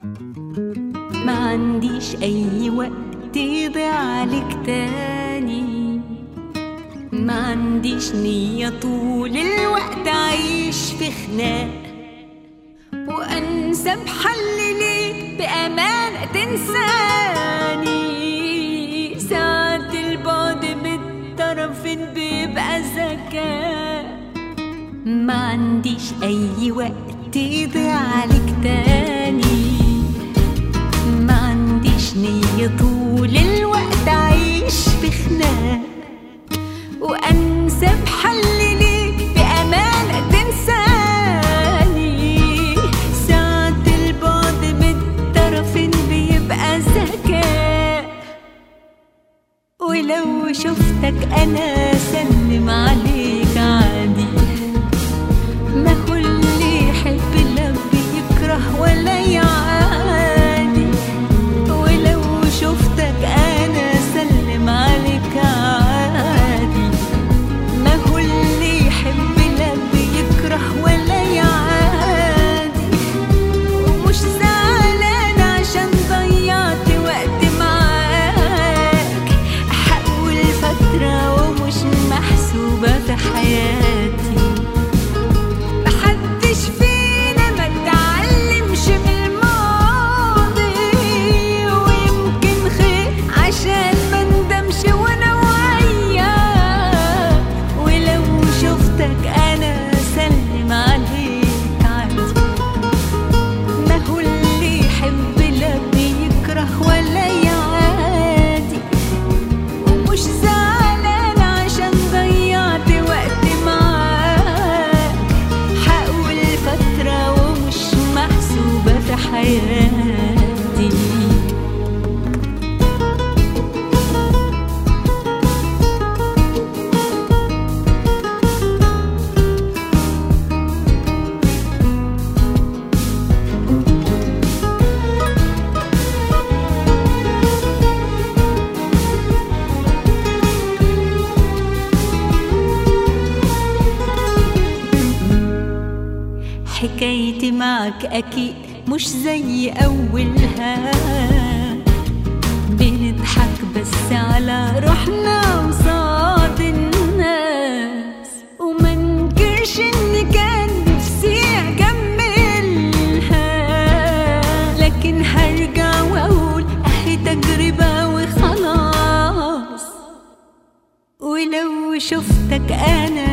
ما عنديش أي وقت يضيع عليك تاني ما عنديش نية طول الوقت أعيش في خناق وأنسى بحل ليك بأمانة تنساني ساعات البعد بالطرفين بيبقى ذكاء ما عنديش أي وقت يضيع عليك تاني ما عنديش نية طول الوقت أعيش في خناق وأنسى بحل ليك بأمانة تنساني ساعات البعد بالطرفين بيبقى ذكاء ولو شفتك أنا سلم عليك عادي ما كل يحب لا بيكره ولا يعادي ولو شفتك انا سلم عليك عادي ما كل يحب لا بيكره ولا يعادي ومش زعلان عشان ضيعت وقت معاك احول فترة ومش محسوبة في حياتي محدش فينا ما اتعلمش من الماضي ويمكن خير عشان ما ندمش وانا وياك ولو شفتك انا سلم عليك عادي ما هو اللي يحب لا بيكره ولا يعادي ومش زعلان عشان ضيعت وقت معاك حقول فترة ومش محسوبة في حياتي حكايتي معك أكيد مش زي أولها بنضحك بس على روحنا وصاد الناس وما ننكرش إن كان نفسي أكملها لكن هرجع وأقول أهي تجربة وخلاص ولو شفتك أنا